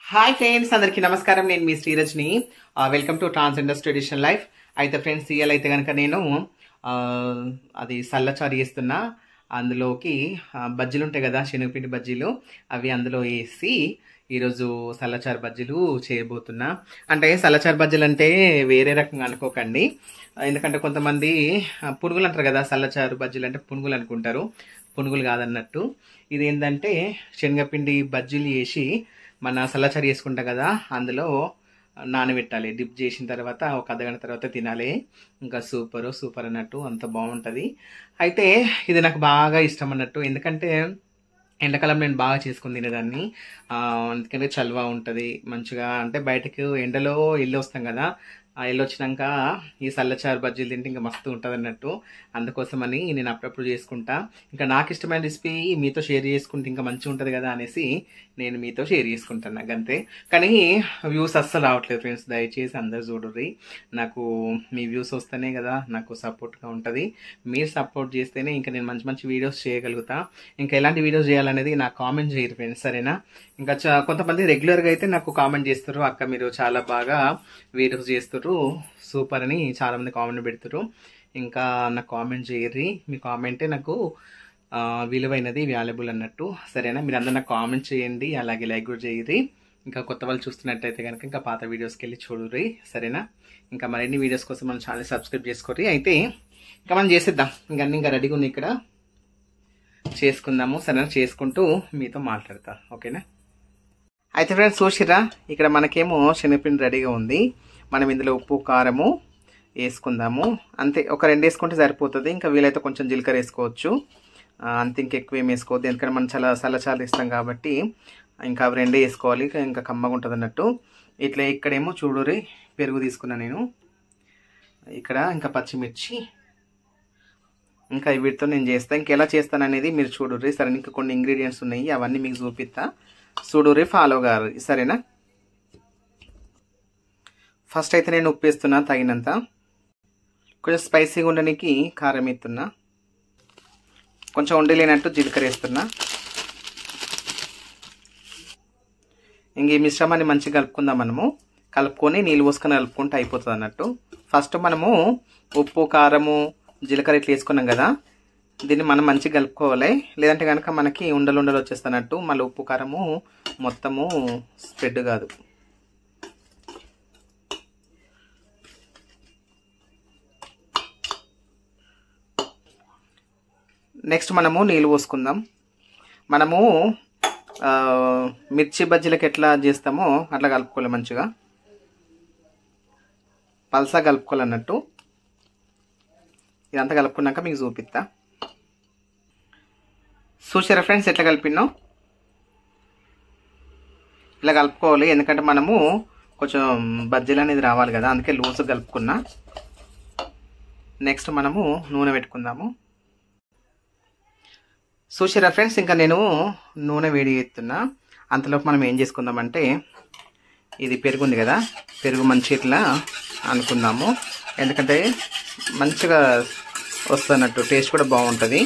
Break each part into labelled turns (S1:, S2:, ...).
S1: hi friends అందరికీ నమస్కారం నేను మీ Srirajni welcome to transgenders traditional life అయితే ఫ్రెండ్స్ ఇవాళ అయితే కనుక నేను ఆ, అది సల్లచారు చేస్తున్నా అందులోకి ఆ, బజ్జీలు ఉంటాయి కదా శనగపిండి బజ్జీలు అవి అందులో వేసి ఈరోజు సల్లచారు బజ్జీలు చేయబోతున్నా అంటే సల్లచారు బజ్జీలు అంటే వేరే రకంగా అనుకోకండి ఎందుకంటే కొంతమంది ఆ, పునుగులు అంటారు కదా సల్లచారు బజ్జీలు అంటే పునుగులు అనుకుంటారు పునుగులు కాదన్నట్టు ఇది ఏంటంటే శనగపిండి బజ్జీలు వేసి మన సల్లచారు చేసుకుంటాం కదా అందులో నానబెట్టాలి డిప్ చేసిన తర్వాత ఒక అర్ధగంట తర్వాత తినాలి ఇంకా సూపర్ సూపర్ అన్నట్టు అంత బాగుంటుంది అయితే ఇది నాకు బాగా ఇష్టం అన్నట్టు ఎందుకంటే ఎండాకాలం నేను బాగా చేసుకుని తినేదాన్ని ఆ, ఎందుకంటే చల్వ ఉంటుంది మంచిగా అంటే బయటకు ఎండలో వెళ్ళి వస్తాం కదా ఆ వెళ్ళి వచ్చినాక ఈ సల్లచారు బజ్జీలు తింటే ఇంకా మస్తు ఉంటుంది అన్నట్టు అందుకోసమని నేను అప్పుడప్పుడు చేసుకుంటా ఇంకా నాకు ఇష్టమైన రెసిపీ మీతో షేర్ చేసుకుంటే ఇంకా మంచిగా ఉంటుంది కదా అనేసి నేను మీతో షేర్ చేసుకుంటాను అంతే కానీ వ్యూస్ అస్సలు రావట్లేదు ఫ్రెండ్స్ దయచేసి అందరు చూడరు నాకు మీ వ్యూస్ వస్తేనే కదా నాకు సపోర్ట్గా ఉంటుంది మీరు సపోర్ట్ చేస్తేనే ఇంకా నేను మంచి మంచి వీడియోస్ చేయగలుగుతా ఇంకా ఎలాంటి వీడియోస్ చేయాలనేది నాకు కామెంట్ చేయరు ఫ్రెండ్స్ సరేనా ఇంకా చా- కొంతమంది రెగ్యులర్గా అయితే నాకు కామెంట్ చేస్తారు అక్క మీరు చాలా బాగా వీడియోస్ చేస్తారు సూపర్ అని చాలా మంది కామెంట్ పెడతారు ఇంకా నాకు కామెంట్ చేయర్రి మీ కామెంటే నాకు ఆ, విలువైనది వాల్యుబుల్ అన్నట్టు సరేనా మీరు అందరు నాకు కామెంట్ చేయండి అలాగే లైక్ కూడా చేయరి ఇంకా కొత్త వాళ్ళు చూస్తున్నట్టయితే కనుక ఇంకా పాత వీడియోస్కి వెళ్ళి చూడరి సరేనా ఇంకా మరిన్ని వీడియోస్ కోసం మన ఛానల్ సబ్స్క్రైబ్ చేసుకోరి అయితే ఇంకా మనం చేసేద్దాం ఇంకా అన్ని ఇంకా రెడీగా ఉంది ఇక్కడ చేసుకుందాము సరేనా చేసుకుంటూ మీతో మాట్లాడతా ఓకేనా అయితే ఫ్రెండ్స్ చూసిరా ఇక్కడ మనకేమో శనగపిండి రెడీగా ఉంది మనం ఇందులో ఉప్పు కారము వేసుకుందాము అంతే ఒక రెండు వేసుకుంటే సరిపోతుంది ఇంకా వీలైతే కొంచెం జీలకర్ర వేసుకోవచ్చు ఆ, అంతే ఇంకెక్కువ ఏం వేసుకోవద్దు ఎందుకంటే మనం చాలా చల్లచాలు ఇస్తాం కాబట్టి ఇంకా అవి రెండే వేసుకోవాలి ఇంకా- ఇంకా కమ్మగా ఉంటుంది అన్నట్టు ఇట్లా ఇక్కడేమో చూడురి పెరుగు తీసుకున్నా నేను ఇక్కడ ఇంకా పచ్చిమిర్చి ఇంకా వీటితో నేను చేస్తాను ఇంకెలా చేస్తాను అనేది మీరు చూడుర్రి సరే ఇంకా కొన్ని ఇంగ్రీడియంట్స్ ఉన్నాయి అవన్నీ మీకు చూపిస్తా చూడుర్రి ఫాలో గారు సరేనా ఫస్ట్ అయితే నేను ఉప్పు వేస్తున్నా తగినంత కొంచెం స్పైసీగా ఉండడానికి కారం ఎత్తున్నా కొంచెం ఉండలేనట్టు జీలకర్ర వేస్తున్నా ఇంక ఈ మిశ్రమాన్ని మంచిగా కలుపుకుందాం మనము కలుపుకొని నీళ్ళు పోసుకొని కలుపుకుంటే అయిపోతుంది అన్నట్టు ఫస్ట్ మనము ఉప్పు కారము జీలకర్ర ఇట్లా వేసుకున్నాం కదా దీన్ని మనం మంచిగా కలుపుకోవాలి లేదంటే కనుక మనకి ఉండలు ఉండలు వచ్చేస్తున్నట్టు మళ్ళీ ఉప్పు కారము మొత్తము స్ప్రెడ్ కాదు నెక్స్ట్ మనము నీళ్ళు పోసుకుందాం మనము ఆ, మిర్చి బజ్జీలకు ఎట్లా చేస్తామో అట్లా కలుపుకోవాలి మంచిగా పల్సా కలుపుకోవాలన్నట్టు ఇదంతా కలుపుకున్నాక మీకు చూపిస్తా చూసారా ఫ్రెండ్స్ ఎట్లా కలిపినాం ఇలా కలుపుకోవాలి ఎందుకంటే మనము కొంచెం బజ్జీలు అనేది రావాలి కదా అందుకే లూజ్ కలుపుకున్నా నెక్స్ట్ మనము నూనె పెట్టుకుందాము చూసారా ఫ్రెండ్స్ ఇంకా నేను నూనె వేడి ఎత్తున్నా అంతలోపు మనం ఏం చేసుకుందామంటే ఇది పెరుగు ఉంది కదా పెరుగు మంచి ఇట్లా అనుకుందాము ఎందుకంటే మంచిగా వస్తున్నట్టు టేస్ట్ కూడా బాగుంటుంది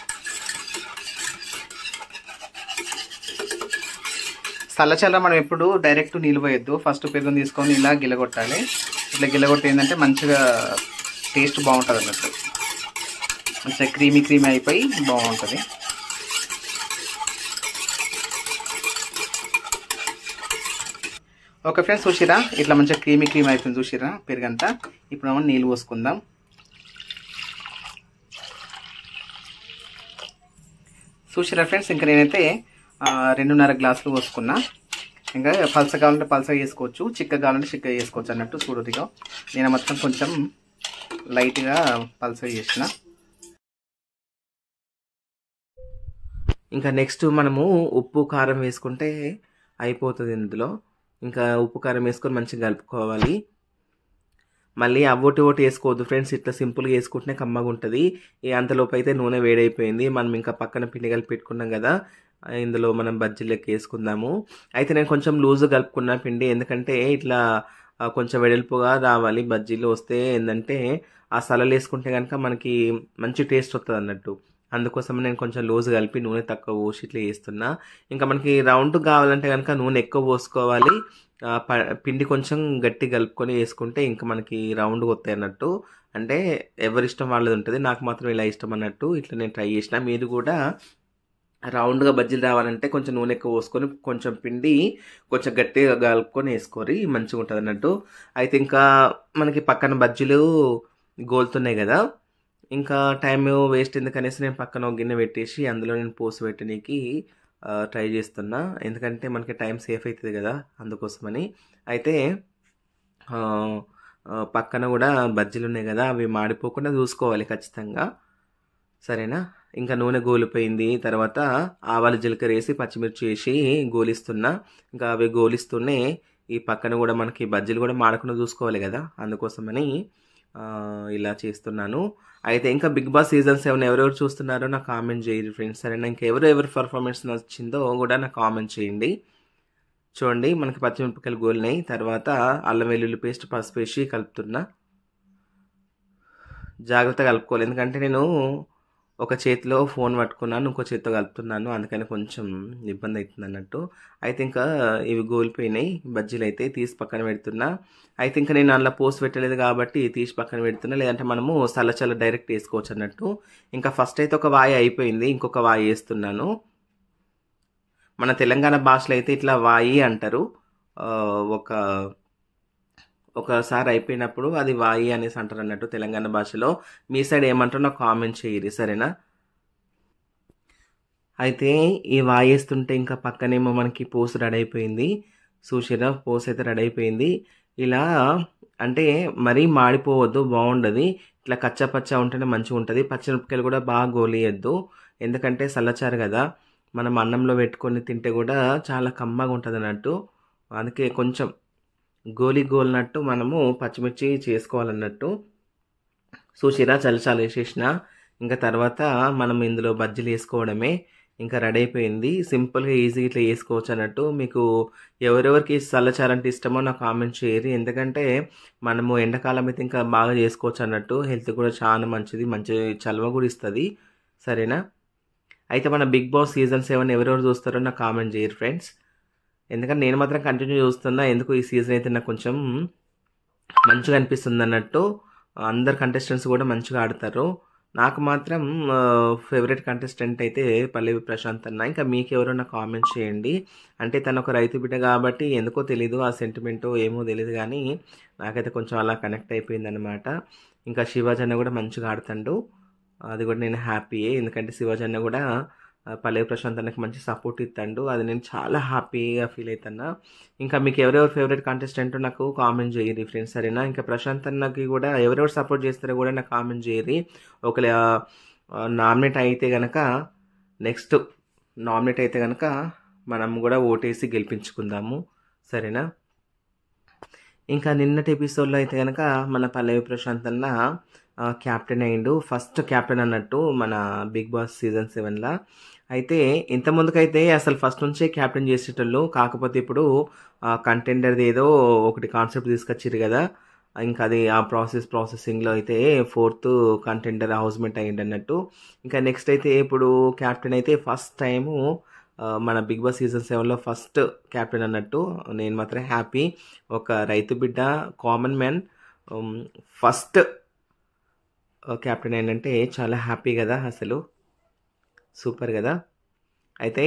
S1: చల్లచల్ల మనం ఎప్పుడు డైరెక్ట్ నీళ్ళు పోయొద్దు ఫస్ట్ పెరుగుని తీసుకొని ఇలా గిలగొట్టాలి ఇట్లా గిలగొట్టి ఏంటంటే మంచిగా టేస్ట్ బాగుంటుంది అన్నట్టు మంచిగా క్రీమీ క్రీమీ అయిపోయి బాగుంటుంది ఓకే ఫ్రెండ్స్ చూసిరా ఇట్లా మంచిగా క్రీమీ క్రీమ్ అయిపోయింది చూసిరా పెరుగంతా ఇప్పుడు మనం నీళ్ళు పోసుకుందాం చూసిరా ఫ్రెండ్స్ ఇంకా నేనైతే ఆ, రెండున్నర గ్లాసులు పోసుకున్నా ఇంకా పల్స కావాలంటే పల్స చేసుకోవచ్చు చిక్క కావాలంటే చిక్క చేసుకోవచ్చు అన్నట్టు చూడుదిగా నేను మొత్తం కొంచెం లైట్గా పల్స చేసిన ఇంకా నెక్స్ట్ మనము ఉప్పు కారం వేసుకుంటే అయిపోతుంది ఇందులో ఇంకా ఉప్పు కారం వేసుకొని మంచిగా కలుపుకోవాలి మళ్ళీ అవోటి ఒకటి వేసుకోవద్దు ఫ్రెండ్స్ ఇట్లా సింపుల్గా వేసుకుంటేనే కమ్మగా ఉంటుంది ఈ అంతలోపు అయితే నూనె వేడైపోయింది మనం ఇంకా పక్కన పిండి కలిపి పెట్టుకున్నాం కదా ఆ, ఇందులో మనం బజ్జీలకి వేసుకుందాము అయితే నేను కొంచెం లూజ్ కలుపుకున్న పిండి ఎందుకంటే ఇట్లా ఆ, కొంచెం వెడల్పుగా రావాలి బజ్జీలు వస్తే ఏంటంటే ఆ సలలు వేసుకుంటే కనుక మనకి మంచి టేస్ట్ వస్తుంది అన్నట్టు అందుకోసం నేను కొంచెం లూజ్ కలిపి నూనె తక్కువ పోసి ఇట్లా చేస్తున్నా ఇంకా మనకి రౌండ్ కావాలంటే కనుక నూనె ఎక్కువ పోసుకోవాలి ఆ, ప- పిండి కొంచెం గట్టి కలుపుకొని వేసుకుంటే ఇంకా మనకి రౌండ్ వస్తాయి అన్నట్టు అంటే ఎవరి ఇష్టం వాళ్ళది ఉంటుంది నాకు మాత్రం ఇలా ఇష్టం అన్నట్టు ఇట్లా నేను ట్రై చేసిన మీరు కూడా రౌండ్గా బజ్జీలు రావాలంటే కొంచెం నూనె ఎక్కువ పోసుకొని కొంచెం పిండి కొంచెం గట్టిగా కలుపుకొని వేసుకోరి మంచిగా ఉంటుంది అన్నట్టు అయితే ఇంకా మనకి పక్కన బజ్జీలు గోలుతున్నాయి కదా ఇంకా టైం వేస్ట్ ఎందుకనేసి నేను పక్కన ఒక గిన్నె పెట్టేసి అందులో నేను పోసి పెట్టడానికి ట్రై చేస్తున్నా ఎందుకంటే మనకి టైం సేఫ్ అవుతుంది కదా అందుకోసమని అయితే ఆ, ఆ, పక్కన కూడా బజ్జీలు ఉన్నాయి కదా అవి మాడిపోకుండా చూసుకోవాలి ఖచ్చితంగా సరేనా ఇంకా నూనె గోలిపోయింది తర్వాత ఆవాలు జీలకర్ర వేసి పచ్చిమిర్చి వేసి గోలిస్తున్నా ఇంకా అవి గోలిస్తూనే ఈ పక్కన కూడా మనకి బజ్జీలు కూడా మాడకుండా చూసుకోవాలి కదా అందుకోసమని ఆ, ఇలా చేస్తున్నాను అయితే ఇంకా బిగ్ బాస్ సీజన్ సెవెన్ ఎవరెవరు చూస్తున్నారో నాకు కామెంట్ చేయండి ఫ్రెండ్స్ సరేనా ఇంకా ఎవరు ఎవరి పర్ఫార్మెన్స్ నచ్చిందో కూడా నాకు కామెంట్ చేయండి చూడండి మనకి పచ్చిమిరపకాయలు గోలినాయి తర్వాత అల్లం వెల్లుల్లి పేస్ట్ పసుపు వేసి కలుపుతున్నా జాగ్రత్తగా కలుపుకోవాలి ఎందుకంటే నేను ఒక చేతిలో ఫోన్ పట్టుకున్నాను ఇంకో చేతితో కలుపుతున్నాను అందుకని కొంచెం ఇబ్బంది అవుతుంది అన్నట్టు అయితే ఇంకా ఇవి గోలిపోయినాయి బజ్జీలు అయితే తీసి పక్కన పెడుతున్నా అయితే ఇంకా నేను అందులో పోస్ట్ పెట్టలేదు కాబట్టి తీసి పక్కన పెడుతున్నా లేదంటే మనము చల్ల చల్ల డైరెక్ట్ వేసుకోవచ్చు అన్నట్టు ఇంకా ఫస్ట్ అయితే ఒక వాయి అయిపోయింది ఇంకొక వాయి వేస్తున్నాను మన తెలంగాణ భాషలో అయితే ఇట్లా వాయి అంటారు ఆ, ఒక ఒకసారి అయిపోయినప్పుడు అది వాయి అనేసి అంటారు అన్నట్టు తెలంగాణ భాషలో మీ సైడ్ ఏమంటారో నాకు కామెంట్ చేయరు సరేనా అయితే ఈ వాయేస్తుంటే ఇంకా పక్కనేమో మనకి పోసు రెడీ అయిపోయింది చూసిరా పోసు అయితే రెడీ అయిపోయింది ఇలా అంటే మరీ మాడిపోవద్దు బాగుండదు ఇట్లా కచ్చా పచ్చా ఉంటేనే మంచిగా ఉంటుంది పచ్చిమిరపకాయలు కూడా బాగా గోలియద్దు ఎందుకంటే చల్లచారు కదా మనం అన్నంలో పెట్టుకొని తింటే కూడా చాలా కమ్మగా ఉంటుంది అన్నట్టు అందుకే కొంచెం గోలి గోలినట్టు మనము పచ్చిమిర్చి చేసుకోవాలన్నట్టు చూసిరా చలిచాలు వేసేసిన ఇంకా తర్వాత మనం ఇందులో బజ్జీలు వేసుకోవడమే ఇంకా రెడీ అయిపోయింది సింపుల్గా ఈజీగా ఇట్లా వేసుకోవచ్చు అన్నట్టు మీకు ఎవరెవరికి చల్లచారు అంటే ఇష్టమో నాకు కామెంట్ చేయరు ఎందుకంటే మనము ఎండాకాలం అయితే ఇంకా బాగా చేసుకోవచ్చు అన్నట్టు హెల్త్ కూడా చాలా మంచిది మంచి చలవ కూడా ఇస్తుంది సరేనా అయితే మన బిగ్ బాస్ సీజన్ సెవెన్ ఎవరెవరు చూస్తారో నాకు కామెంట్ చేయరు ఫ్రెండ్స్ ఎందుకంటే నేను మాత్రం కంటిన్యూ చూస్తున్నా ఎందుకు ఈ సీజన్ అయితే నాకు కొంచెం మంచిగా అనిపిస్తుంది అన్నట్టు అందరు కంటెస్టెంట్స్ కూడా మంచిగా ఆడతారు నాకు మాత్రం ఫేవరెట్ కంటెస్టెంట్ అయితే పల్లవి ప్రశాంత్ అన్న ఇంకా మీకు ఎవరో నాకు కామెంట్ చేయండి అంటే తను ఒక రైతు బిడ్డ కాబట్టి ఎందుకో తెలీదు ఆ సెంటిమెంటో ఏమో తెలియదు కానీ నాకైతే కొంచెం అలా కనెక్ట్ అయిపోయింది అనమాట ఇంకా శివాజీ అన్న కూడా మంచిగా ఆడుతాడు అది కూడా నేను హ్యాపీయే ఎందుకంటే శివాజీ అన్న కూడా ఆ, పల్లవి ప్రశాంత్ అన్నకి మంచి సపోర్ట్ ఇస్తాడు అది నేను చాలా హ్యాపీగా ఫీల్ అవుతున్నా ఇంకా మీకు ఎవరెవరు ఫేవరెట్ కంటెస్టెంట్ నాకు కామెంట్ చేయరు ఫ్రెండ్స్ సరేనా ఇంకా ప్రశాంత్ అన్నకి కూడా ఎవరెవరు సపోర్ట్ చేస్తారో కూడా నాకు కామెంట్ చేయరు ఒకవేళ నామినేట్ అయితే కనుక నెక్స్ట్ నామినేట్ అయితే కనుక మనం కూడా ఓటేసి గెలిపించుకుందాము సరేనా ఇంకా నిన్నటి ఎపిసోడ్లో అయితే కనుక మన పల్లవి ప్రశాంత్ అన్న ఆ, కెప్టెన్ అయిండు ఫస్ట్ కెప్టెన్ అన్నట్టు మన బిగ్ బాస్ సీజన్ సెవెన్లో అయితే ఇంత ముందుకైతే అసలు ఫస్ట్ నుంచే కెప్టెన్ చేసేటోళ్ళు కాకపోతే ఇప్పుడు కంటెండర్ది ఏదో ఒకటి కాన్సెప్ట్ తీసుకొచ్చారు కదా ఇంకా అది ఆ ప్రాసెస్ ప్రాసెసింగ్లో అయితే ఫోర్త్ కంటెండర్ హౌస్మేట్ అయ్యింది అన్నట్టు ఇంకా నెక్స్ట్ అయితే ఇప్పుడు కెప్టెన్ అయితే ఫస్ట్ టైము ఆ, మన బిగ్ బాస్ సీజన్ సెవెన్లో ఫస్ట్ కెప్టెన్ అన్నట్టు నేను మాత్రం హ్యాపీ ఒక రైతు బిడ్డ కామన్ మ్యాన్ ఫస్ట్ కెప్టెన్ ఏంటంటే చాలా హ్యాపీ కదా అసలు సూపర్ కదా అయితే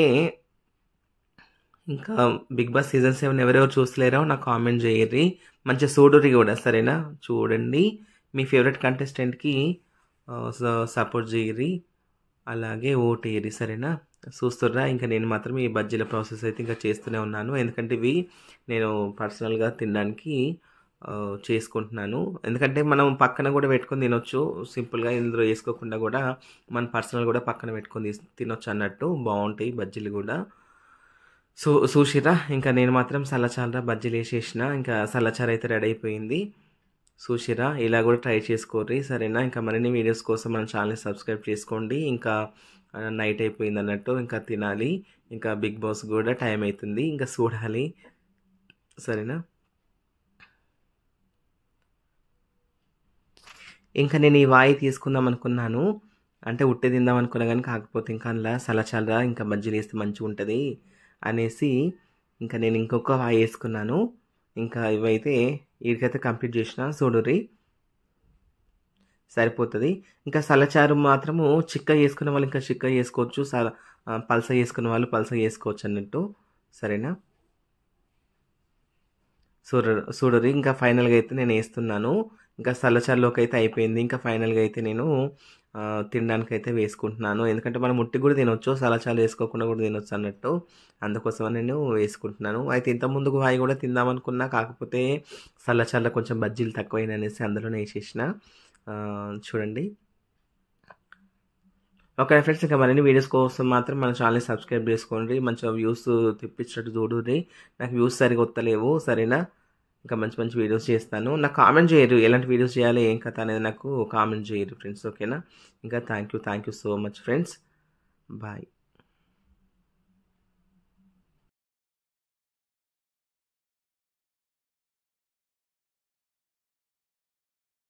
S1: ఇంకా బిగ్ బాస్ సీజన్ సెవెన్ ఎవరెవరు చూస్తలేరో నాకు కామెంట్ చేయర్రి మంచిగా చూడుర్రి కూడా సరేనా చూడండి మీ ఫేవరెట్ కంటెస్టెంట్కి సపోర్ట్ చేయర్రి అలాగే ఓట్ వేయరి సరేనా చూస్తుర్రా ఇంకా నేను మాత్రం ఈ బజ్జీల ప్రాసెస్ అయితే ఇంకా చేస్తూనే ఉన్నాను ఎందుకంటే ఇవి నేను పర్సనల్గా తినడానికి ఆ, చేసుకుంటున్నాను ఎందుకంటే మనం పక్కన కూడా పెట్టుకొని తినొచ్చు సింపుల్గా ఇందులో వేసుకోకుండా కూడా మన పర్సనల్ కూడా పక్కన పెట్టుకొని తీస్- తినొచ్చు అన్నట్టు బాగుంటాయి బజ్జీలు కూడా సో చూసిరా ఇంకా నేను మాత్రం సల్లచార బజ్జీలు వేసేసిన ఇంకా సల్లచార అయితే రెడీ అయిపోయింది చూసిరా ఇలా కూడా ట్రై చేసుకోర్రి సరేనా ఇంకా మరిన్ని వీడియోస్ కోసం మన ఛానల్ని సబ్స్క్రైబ్ చేసుకోండి ఇంకా ఆ, నైట్ అయిపోయింది అన్నట్టు ఇంకా తినాలి ఇంకా బిగ్ బాస్ కూడా టైం అవుతుంది ఇంకా చూడాలి సరేనా ఇంకా నేను ఈ వాయి తీసుకుందాం అనుకున్నాను
S2: అంటే ఉట్టే తిందాం అనుకున్నా కానీ కాకపోతే ఇంకా అందులో సలచాల ఇంకా బజ్జీలు వేస్తే మంచిగా ఉంటుంది అనేసి ఇంకా నేను ఇంకొక వాయి వేసుకున్నాను ఇంకా ఇవైతే వీడికైతే కంప్లీట్ చేసిన చూడుర్రి సరిపోతుంది ఇంకా సలచారు మాత్రము చిక్క చేసుకునే వాళ్ళు ఇంకా చిక్క చేసుకోవచ్చు సల ఆ, పల్స చేసుకునే వాళ్ళు పల్స చేసుకోవచ్చు అన్నట్టు సరేనా చూడ చూడరి ఇంకా ఫైనల్గా అయితే నేను వేస్తున్నాను ఇంకా సల్లచారులోకి అయితే అయిపోయింది ఇంకా ఫైనల్గా అయితే నేను ఆ, తినడానికి అయితే వేసుకుంటున్నాను ఎందుకంటే మనం ముట్టి కూడా తినొచ్చు సలచాలు వేసుకోకుండా కూడా తినొచ్చు అన్నట్టు అందుకోసం నేను వేసుకుంటున్నాను అయితే ఇంత ముందుకు వాయి కూడా తిందామనుకున్నా కాకపోతే సల్లచారులో కొంచెం బజ్జీలు తక్కువైన అనేసి అందులోనే వేసేసిన ఆ, చూడండి ఓకే ఫ్రెండ్స్ ఇంకా మరిన్ని వీడియోస్ కోసం మాత్రం మన ఛానల్ని సబ్స్క్రైబ్ చేసుకోండి మంచిగా వ్యూస్ తెప్పించినట్టు చూడుర్రి నాకు వ్యూస్ సరిగా వస్తలేవు సరేనా ఇంకా మంచి మంచి వీడియోస్ చేస్తాను నాకు కామెంట్ చేయరు ఎలాంటి వీడియోస్ చేయాలి ఏం కథ అనేది నాకు కామెంట్ చేయరు ఫ్రెండ్స్ ఓకేనా ఇంకా thank you thank you so much friends bye